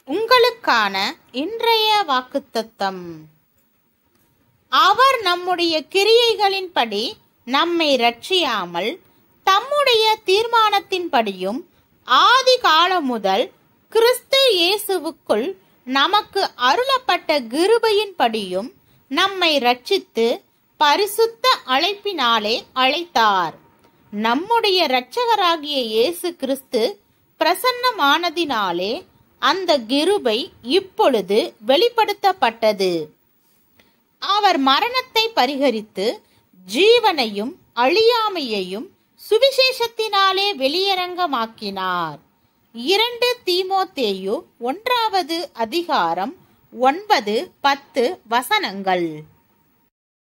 உங்களுக்கான இன்றைய வாக்குத்தத்தம் அவர் நம்முடைய கிரியைகளின்படி நம்மை ரட்சியாமல் தம்முடைய தீர்மானத்தின்படியும் ஆதி காலம் முதல் கிறிஸ்து இயேசுவுக்குள் நமக்கு அருளப்பட்ட கிருபையின்படியும் நம்மை ரட்சித்து பரிசுத்த அழைப்பினாலே அழைத்தார் நம்முடைய இரட்சகராகிய இயேசு கிறிஸ்து பிரசன்னமானதினாலே அந்த கிருபை இப்பொழுது வெளிப்படுத்தப்பட்டது அவர் மரணத்தை பரிகரித்து ஜீவனையும் அழியாமையையும் சுவிசேஷத்தினாலே வெளியரங்கமாக்கினார் இரண்டு தீமோத்தேயு ஒன்றாவது அதிகாரம் ஒன்பது பத்து வசனங்கள்